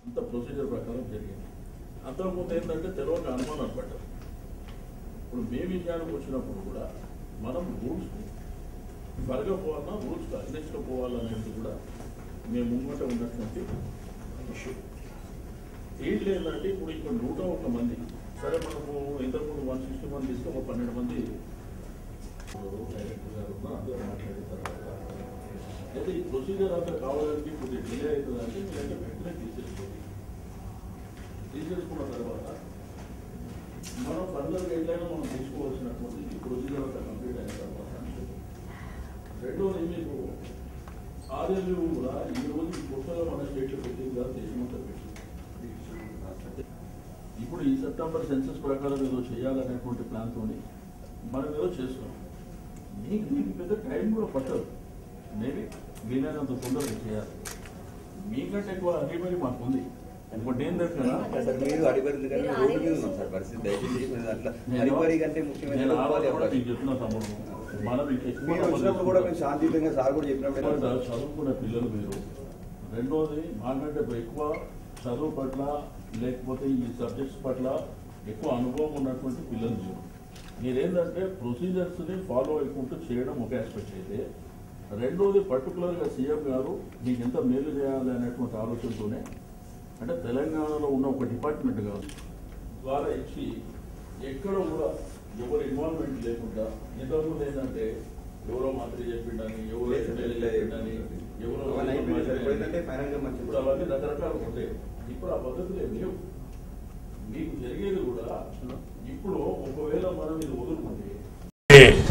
అంత ప్రొసీజర్ ప్రకారం జరిగింది అంతకుముందు ఏంటంటే తెలియక అనుమానాలు పడ్డారు ఇప్పుడు మే విషయానికి వచ్చినప్పుడు కూడా మనం రూల్స్ త్వరగా పోవాలన్నా రూల్స్ అగ్నెస్ట్ పోవాలనేది కూడా మేము ముంగట ఉన్నటువంటి ఇష్యూ ఏంటి లేదంటే ఇప్పుడు ఇక్కడ నూట ఒక్క మంది సరే మనము ఇంతకుముందు వన్ సిక్స్టీ మంది ఇస్తే ఒక పన్నెండు మంది డైరెక్టర్ గారు ఉన్నారు, అందరూ మాట్లాడిన తర్వాత అయితే ఈ ప్రొసీజర్ అంతా కావాలంటే కొద్దిగా డిలే అవుతుందంటే మీరంటే వెంటనే తీసేసుకోండి తీసేసుకున్న తర్వాత మనం ఫర్దర్ ఎట్లయినా మనం తీసుకోవాల్సినటువంటి ఈ ప్రొసీజర్ అంతా కంప్లీట్ అయిన తర్వాత రెండోది మీకు ఆర్ఎల్యూ కూడా ఈ రోజు కొత్తగా మన స్టేట్లో పెట్టింది కాదు దేశమంతా పెట్టింది ఇప్పుడు ఈ సెప్టెంబర్ సెన్సస్ ప్రకారం ఏదో చేయాలనేటువంటి ప్లాన్తో మనం ఏదో చేస్తున్నాం మీకు దీనికి పెద్ద టైం కూడా పట్టదు మేబీ వీలైనంత తొందరగా చేయాలి మీకంటే ఎక్కువ అగ్రిమెంట్ మాకు ఉంది ఇంకోటి ఏంటంటే సార్ మీరు అడిపరింది కానీ రోడ్డు మీద ఉన్నాం సార్ పరిస్థితి దయచేసి మీరు అట్లా నేను- అడిపరి కంటే ముఖ్యమైన నేను ఆ ఉపాధి రోజు కూడా అవకాశం. నీకు చెప్తున్నా తమ్ముడు మనం ఇంకా ఎక్కువ మీరు వచ్చినప్పుడు కూడా మేము శాంతియుతంగా సార్ కూడా చెప్పినప్పుడు ఎక్కువ చదువుకునే పిల్లలు మీరు రెండోది మాకంటే ఎక్కువ చదువు పట్ల లేకపోతే ఈ సబ్జెక్ట్స్ పట్ల ఎక్కువ అనుభవం ఉన్నటువంటి పిల్లలు మీరు మీరేంటంటే ప్రొసీజర్స్ ని ఫాలో అయ్యుకుంటూ చేయడం ఒక ఆస్పెక్ట్ అయితే రెండోది పర్టికులర్ గా సీఎం గారు మీకు ఎంత మేలు చేయాలి అనేటువంటి ఆలోచనతోనే అంటే తెలంగాణలో ఉన్న ఒక డిపార్ట్మెంట్ కాదు ద్వారా ఇచ్చి ఎక్కడ కూడా ఎవరు ఇన్వాల్వ్మెంట్ లేకుండా ఇంతకుముందు ఏంటంటే ఎవరో మంత్రి చెప్పిండని ఎవరో ఎమ్మెల్యే చెప్పిండని ఎవరో అవన్నీ అయిపోయినాయి సార్. ఇప్పుడు ఏంటంటే ఫైనల్ గా మంచి ఇప్పుడు అవన్నీ రకరకాలు ఉంటాయి ఇప్పుడు ఆ పద్ధతులు ఏం లేవు మీకు జరిగేది కూడా ఇప్పుడు ఒకవేళ మనం ఇది వదులుకుంటే